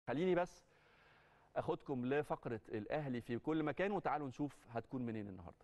خليني بس اخدكم لفقره الاهلي في كل مكان وتعالوا نشوف هتكون منين النهارده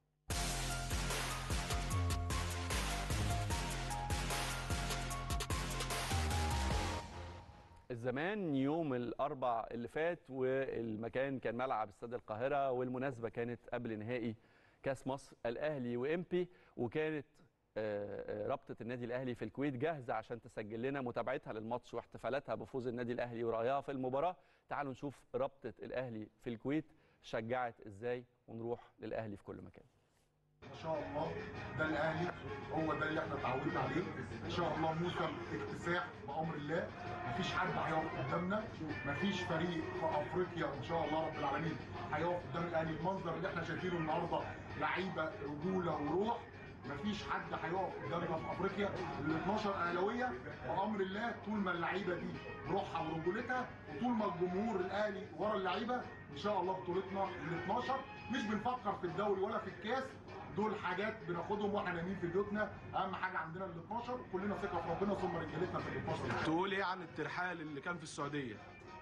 الزمان يوم الاربع اللي فات والمكان كان ملعب استاد القاهره والمناسبه كانت قبل نهائي كاس مصر الاهلي وامبي وكانت آه، آه، رابطه النادي الاهلي في الكويت جاهزه عشان تسجل لنا متابعتها للماتش واحتفالاتها بفوز النادي الاهلي ورايها في المباراه تعالوا نشوف رابطه الاهلي في الكويت شجعت ازاي ونروح للاهلي في كل مكان ان شاء الله ده الاهلي هو ده اللي احنا اتعودنا عليه ان شاء الله موسم اكتساح بامر الله مفيش حد هيقف قدامنا مفيش فريق في افريقيا ان شاء الله رب العالمين هيقف قدام الاهلي المنظر اللي احنا شايفينه النهارده لعيبه رجوله وروح مفيش حد هيقف قدامنا في افريقيا ال 12 اهلاويه بامر الله طول ما اللعيبه دي روحها ورجولتها وطول ما الجمهور الاهلي ورا اللعيبه ان شاء الله بطولتنا ال 12 مش بنفكر في الدوري ولا في الكاس دول حاجات بناخدهم واحنا نايمين في بيوتنا اهم حاجه عندنا ال 12 كلنا ثقه في ربنا ثم رجالتنا في ال 12 تقول ايه عن الترحال اللي كان في السعوديه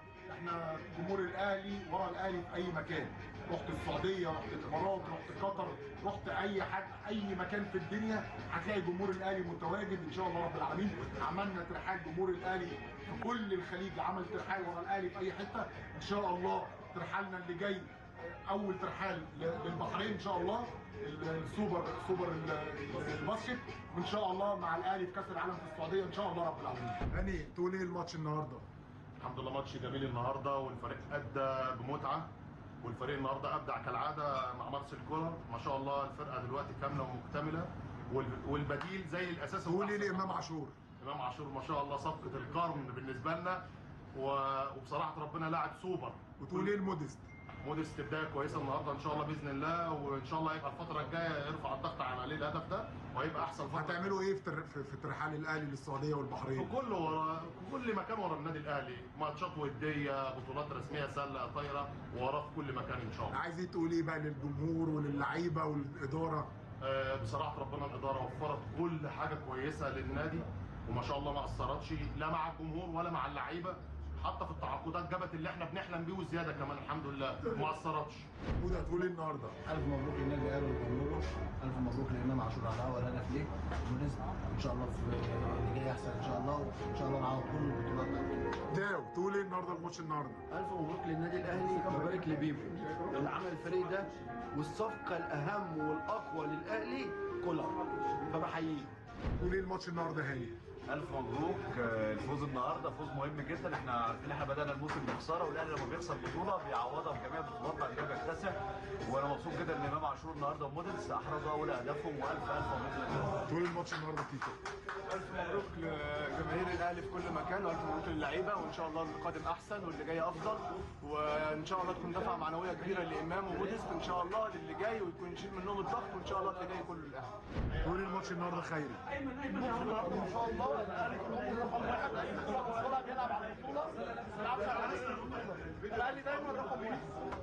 احنا جمهور الاهلي ورا الاهلي في اي مكان رحت السعوديه رحت الامارات رحت قطر رحت اي حد اي مكان في الدنيا هتلاقي جمهور الاهلي متواجد ان شاء الله رب العالمين عملنا ترحال جمهور الاهلي في كل الخليج عمل ترحال ورا الاهلي في اي حته ان شاء الله ترحالنا اللي جاي اول ترحال للبحرين ان شاء الله السوبر سوبر الباسكت وان شاء الله مع الاهلي في كاس العالم في السعوديه ان شاء الله رب العالمين هاني تقول ايه الماتش النهارده الحمد لله ماتش جميل النهارده والفريق ادى بمتعه والفريق النهارده ابدع كالعاده مع مارسيل كولر ما شاء الله الفرقه دلوقتي كامله ومكتمله وال- والبديل زي الاساس تقول ايه الأحسن. لامام عاشور امام عاشور ما شاء الله صفقه القرن بالنسبه لنا و- وبصراحه ربنا لاعب سوبر وتقول ايه المودست موديست بدايه كويسه النهارده ان شاء الله باذن الله وان شاء الله هيبقى الفتره الجايه يرفع الضغط على عليه الهدف ده وهيبقى احسن فتره هتعملوا ايه في تر- في في ترحال الاهلي للسعوديه في والبحرين كل ورا في كل مكان ورا النادي الاهلي ماتشات وديه بطولات رسميه سله طايره وراه في كل مكان ان شاء الله عايز ايه تقول ايه بقى للجمهور وللعيبه والاداره آه، بصراحه ربنا الاداره وفرت كل حاجه كويسه للنادي وما شاء الله ما اثرتش لا مع الجمهور ولا مع اللعيبه حتى في التعاقدات جابت اللي احنا بنحلم بيه وزياده كمان الحمد لله ما اثرتش وده هتقول ايه النهارده الف مبروك للنادي الاهلي وجمهوره الف مبروك لامام عاشور على اول هدف ليه ونسبة ان شاء الله في اللي جاي احسن ان شاء الله وان شاء الله معاهم كل البطولات بعد كده تاو تقول ايه النهارده الماتش النهارده ألف مبروك للنادي الأهلي وبارك لبيبو اللي عمل الفريق ده والصفقة الأهم والأقوى للأهلي كولر فبحييه تقول ايه الماتش النهارده هاني الف مبروك آه، الفوز النهارده فوز مهم جدا احنا عارفين احنا بدانا الموسم بخساره والاهلي لما بيخسر بطوله بيعوضها في جميع البطولات بعد كده بيكتسح وانا مبسوط جدا ان امام عاشور النهارده وموديلز احرزوا اول اهدافهم والف الف مبروك للنادي. تقول الماتش النهارده تيتو الف مبروك لجماهير الاهلي في كل مكان والف مبروك للعيبه وان شاء الله القادم احسن واللي جاي افضل وان شاء الله تكون دفعه معنويه كبيره لامام وموديست ان شاء الله للي جاي ويكون يشيل منهم الضغط وان شاء الله اللي جاي كله الاهلي تقول ايه الماتش النهارده خيري ان شاء الله الاهلي يكون رقم واحد اي بطوله بيلعب على البطوله ما بيلعبش على نفس الاهلي دايما رقم واحد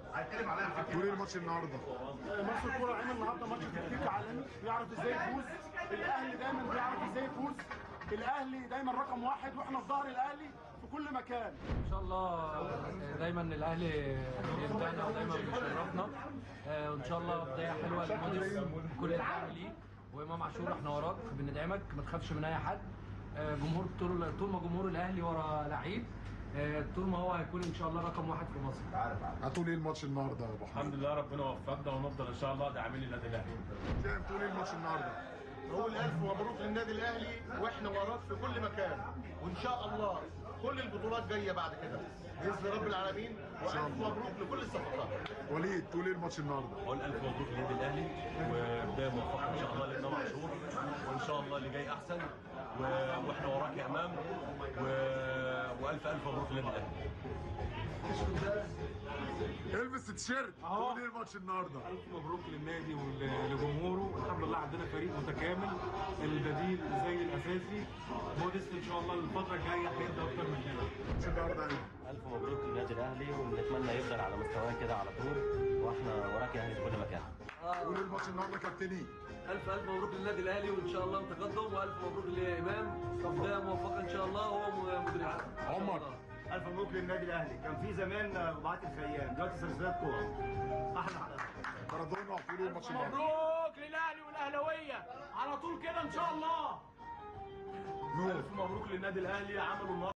تقول ايه الماتش النهارده مصر الكوره عمل النهارده ماتش تكتيك عالمي بيعرف ازاي يفوز الاهلي دايما بيعرف ازاي يفوز الاهلي دايما رقم واحد واحنا في ظهر الاهلي في كل مكان ان شاء الله دايما الاهلي بيمتعنا ودايما بيشرفنا آه، وان شاء الله بدايه حلوه لموديس كل الدعم ليه وامام عاشور احنا وراك بندعمك ما تخافش من اي حد آه، جمهور طول طول ما جمهور الاهلي ورا لعيب آه، طول ما هو هيكون ان شاء الله رقم واحد في مصر هتقول ايه الماتش النهارده يا ابو حميد الحمد لله ربنا وفقنا ونفضل ان شاء الله داعمين للنادي الاهلي تمام تقول ايه الماتش النهارده نقول الف مبروك للنادي الاهلي واحنا وراك في كل مكان وان شاء الله كل البطولات جايه بعد كده باذن رب العالمين والف مبروك لكل الصفقات وليد تقول ايه الماتش النهارده اقول الف مبروك للنادي الاهلي وبدايه موفقه ان شاء الله لامام عاشور وان شاء الله اللي جاي احسن و... واحنا وراك يا امام و... والف الف مبروك للنادي الاهلي البس التيشيرت تقول ايه الماتش النهارده ألف مبروك للنادي ولجمهوره الحمد لله عندنا فريق متكامل البديل زي الأساسي موديست إن شاء الله الفترة الجاية هيبقى أكتر من كده الماتش النهارده ايه ألف مبروك للنادي الأهلي ونتمنى يفضل على مستواه كده على طول وإحنا وراك يا أهلي في كل مكان. قول الماتش النهارده كابتني الف الف مبروك للنادي الاهلي وان شاء الله تقدم والف مبروك لامام بدايه موفقه ان شاء الله هو مدير العام عمر الف مبروك للنادي الاهلي كان في زمان رباعات الخيام دلوقتي سلسلات كوره احلى حلقه مارادونا وحلول ماتش النهارده مبروك للاهلي والاهلاويه على طول كده ان شاء الله نور الف مبروك للنادي الاهلي عملوا النهارده